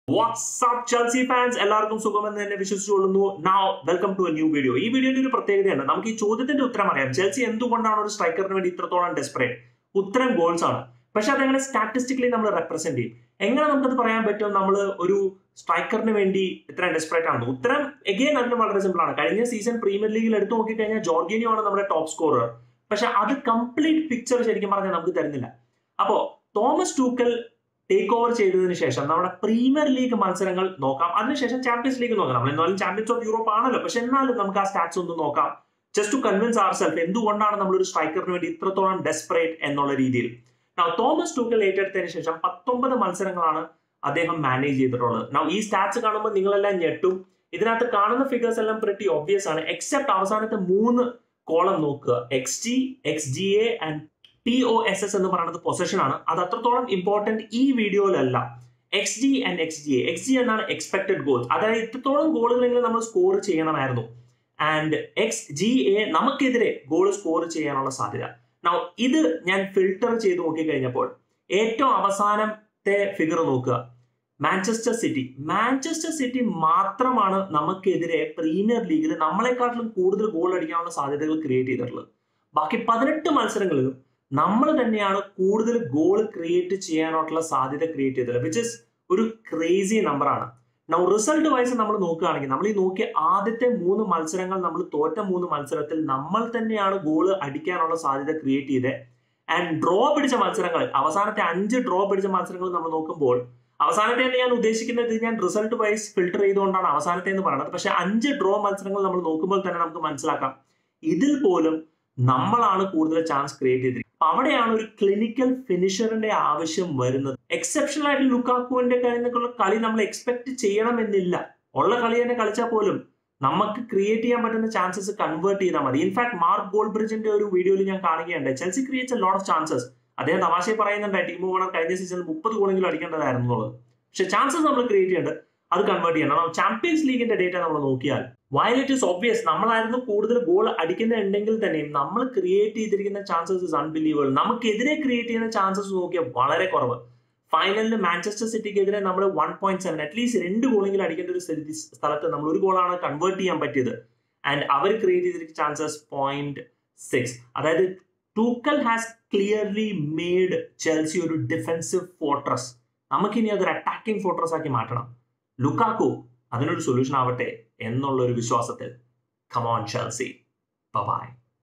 WhatsApp Chelsea fans എല്ലാവർക്കും സുഖമെന്ന് തന്നെ വിശ്വസിച്ചുകൊള്ളുന്നു now welcome to a new video ഈ വീഡിയോയുടെ ഒരു പ്രത്യേകതയാണ് നമുക്ക് ഈ ചോദ്യത്തിന്റെ ഉത്തരം അറിയാം ചെൽസി എന്തുകൊണ്ടാണ് ഒരു സ്ട്രൈക്കറിന് വേണ്ടി ഇത്രത്തോളം ഡെസ്പറേറ്റ് ഉത്തരം ഗോൾസ് ആണ് പക്ഷെ അതെങ്ങനെ സ്റ്റാറ്റിസ്റ്റിക്കലി നമ്മൾ റെപ്രസെന്റ് ചെയ്യും എങ്ങനെ നമുക്കത് പറയാൻ പറ്റും നമ്മൾ ഒരു സ്ട്രൈക്കറിന് വേണ്ടി ഇത്രയും ഡെസ്പറേറ്റ് ആണ് ഉത്തരം എഗെയിൻ അതിന് വളരെ സിമ്പിൾ ആണ് കഴിഞ്ഞ സീസൺ പ്രീമിയർ ലീഗിൽ എടുത്തു നോക്കിക്കഴിഞ്ഞാൽ ജോർഗിനിയോ ആണ് നമ്മുടെ ടോപ്പ് സ്കോറർ പക്ഷെ അത് കംപ്ലീറ്റ് പിക്ചർ ശരിക്കും പറഞ്ഞാൽ നമുക്ക് തരുന്നില്ല അപ്പോ തോമസ് ടൂക്കൽ ടേക്ക് ഓവർ ചെയ്തതിനു ശേഷം നമ്മുടെ പ്രീമിയർ ലീഗ് മത്സരങ്ങൾ നോക്കാം അതിനുശേഷം ചാമ്പ്യൻസ് ലീഗ് നോക്കാം നമ്മൾ എന്നാലും ചാമ്പ്യൻസ് ഓഫ് യൂറോപ്പ് ആണല്ലോ പക്ഷെ എന്നാലും നമുക്ക് ആ സ്റ്റാറ്റ്സ് ഒന്ന് നോക്കാം just to convince our self എന്തുകൊണ്ടാണ് നമ്മൾ ഒരു സ്ട്രൈക്കറിന് വേണ്ടി ഇത്രത്തോളം ഡെസ്പറേറ്റ് എന്നുള്ള രീതിയിൽ Now, തോമസ് ടൂക്കൽ ഏറ്റെടുത്തതിന് ശേഷം പത്തൊമ്പത് മത്സരങ്ങളാണ് അദ്ദേഹം മാനേജ് ചെയ്തിട്ടുള്ളത് Now, ഈ സ്റ്റാറ്റ്സ് കാണുമ്പോൾ നിങ്ങളെല്ലാം ഞെട്ടും ഇതിനകത്ത് കാണുന്ന ഫിഗേഴ്സ് എല്ലാം പ്രിറ്റി ഒബ്വിയസ് ആണ് എക്സെപ്റ്റ് അവസാനത്തെ മൂന്ന് കോളം നോക്കുക X G X G A and P O S S എന്ന് പറയുന്നത് പൊസിഷൻ ആണ് അത് അത്രത്തോളം ഇമ്പോർട്ടന്റ് ഈ വീഡിയോയിലല്ല X G and X G A X G എന്നാണ് എക്സ്പെക്ടഡ് ഗോൾസ് അതായത് ഇത്രത്തോളം ഗോളുകളെങ്കിലും നമ്മൾ സ്കോർ ചെയ്യണമായിരുന്നു ആൻഡ് എക്സ് ജി എ നമുക്കെതിരെ ഗോൾ സ്കോർ ചെയ്യാനുള്ള സാധ്യത Now, ഇത് ഞാൻ ഫിൽട്ടർ ചെയ്ത് നോക്കിക്കഴിഞ്ഞപ്പോൾ ഏറ്റവും അവസാനത്തെ ഫിഗർ നോക്കുക മാഞ്ചസ്റ്റർ സിറ്റി മാഞ്ചസ്റ്റർ സിറ്റി മാത്രമാണ് നമുക്കെതിരെ പ്രീമിയർ ലീഗിൽ നമ്മളെക്കാട്ടിലും കൂടുതൽ ഗോൾ അടിക്കാനുള്ള സാധ്യതകൾ ക്രിയേറ്റ് ചെയ്തിട്ടുള്ളത് ബാക്കി പതിനെട്ട് മത്സരങ്ങളിലും നമ്മൾ തന്നെയാണ് കൂടുതൽ ഗോൾ ക്രിയേറ്റ് ചെയ്യാനായിട്ടുള്ള സാധ്യത ക്രിയേറ്റ് ചെയ്തത് വിച്ച് ഇസ് ഒരു ക്രേസി നമ്പറാണ് നൗ റിസൾട്ട് വൈസ് നമ്മൾ നോക്കുകയാണെങ്കിൽ നമ്മൾ ഈ നോക്കിയ ആദ്യത്തെ മൂന്ന് മത്സരങ്ങൾ നമ്മൾ തോറ്റ മൂന്ന് മത്സരത്തിൽ നമ്മൾ തന്നെയാണ് ഗോൾ അടിക്കാനുള്ള സാധ്യത ക്രിയേറ്റ് ചെയ്തത് ആൻഡ് ഡ്രോ പിടിച്ച മത്സരങ്ങൾ അവസാനത്തെ അഞ്ച് ഡ്രോ പിടിച്ച മത്സരങ്ങൾ നമ്മൾ നോക്കുമ്പോൾ അവസാനത്തെ തന്നെ ഞാൻ ഉദ്ദേശിക്കുന്നത് ഞാൻ റിസൾട്ട് വൈസ് ഫിൽട്ടർ ചെയ്തുകൊണ്ടാണ് അവസാനത്തെ എന്ന് പറയുന്നത് പക്ഷെ അഞ്ച് ഡ്രോ മത്സരങ്ങൾ നമ്മൾ നോക്കുമ്പോൾ തന്നെ നമുക്ക് മനസ്സിലാക്കാം ഇതിൽ പോലും നമ്മളാണ് കൂടുതൽ ചാൻസ് ക്രിയേറ്റ് ചെയ്തിരിക്കുന്നത് അവിടെയാണ് ഒരു ക്ലിനിക്കൽ ഫിനിഷറിന്റെ ആവശ്യം വരുന്നത് എക്സെപ്ഷണൽ ആയിട്ട് ലുക്കാക്കുവിന്റെ കഴിഞ്ഞുള്ള കളി നമ്മൾ എക്സ്പെക്ട് ചെയ്യണമെന്നില്ല ഉള്ള കളി തന്നെ കളിച്ചാൽ പോലും നമുക്ക് ക്രിയേറ്റ് ചെയ്യാൻ പറ്റുന്ന ചാൻസസ് കൺവേർട്ട് ചെയ്താൽ മതി ഇൻഫാക്ട് മാർക്ക് ഗോൾ ബ്രിഡ്ജിന്റെ ഒരു വീഡിയോയിൽ ഞാൻ കാണുകയുണ്ട് Chelsea creates a lot of chances അദ്ദേഹം തമാശയെ പറയുന്നുണ്ട് ടീം ഓണർ കഴിഞ്ഞ സീസണിൽ മുപ്പത് ഗോളെങ്കിലും അടിക്കേണ്ടതായിരുന്നു എന്നുള്ളത് പക്ഷെ ചാൻസസ് നമ്മൾ ക്രിയേറ്റ് ചെയ്യേണ്ടത് അത് കൺവേർട്ട് ചെയ്യണം ചാമ്പ്യൻസ് ലീഗിന്റെ ഡേറ്റ നമ്മൾ നോക്കിയാൽ വയൽ ഇറ്റ് ഇസ് ഒബ്വിയസ് നമ്മളായിരുന്നു കൂടുതൽ ഗോൾ അടിക്കുന്നുണ്ടെങ്കിൽ തന്നെയും നമ്മൾ ക്രിയേറ്റ് ചെയ്തിരിക്കുന്ന ചാൻസസ് ഇസ് അൺബിലീവബിൾ നമുക്കെതിരെ ക്രിയേറ്റ് ചെയ്യുന്ന ചാൻസസ് നോക്കിയാൽ വളരെ കുറവ് ഫൈനലിൽ മാഞ്ചസ്റ്റർ സിറ്റിക്കെതിരെ നമ്മൾ വൺ പോയിന്റ് സെവൻ അറ്റ്ലീസ്റ്റ് രണ്ട് ഗോളെങ്കിലും അടിക്കേണ്ട ഒരു സ്ഥലത്ത് നമ്മൾ ഒരു ഗോളാണ് കൺവേർട്ട് ചെയ്യാൻ പറ്റിയത് ആൻഡ് അവർ ക്രിയേറ്റ് ചെയ്തിരിക്കുന്ന ചാൻസസ് പോയിന്റ് സിക്സ് അതായത് Tuchel has clearly made Chelsea ഒരു ഡിഫെൻസീവ് ഫോർട്രസ് നമുക്കിനി അതൊരു അറ്റാക്കിംഗ് ഫോർട്രസ് ആക്കി മാറ്റണം ലുക്കാക്കു അതിനൊരു സൊല്യൂഷൻ ആവട്ടെ എന്നുള്ള ഒരു വിശ്വാസത്തിൽ കമോൺ ചെൽസി ബൈ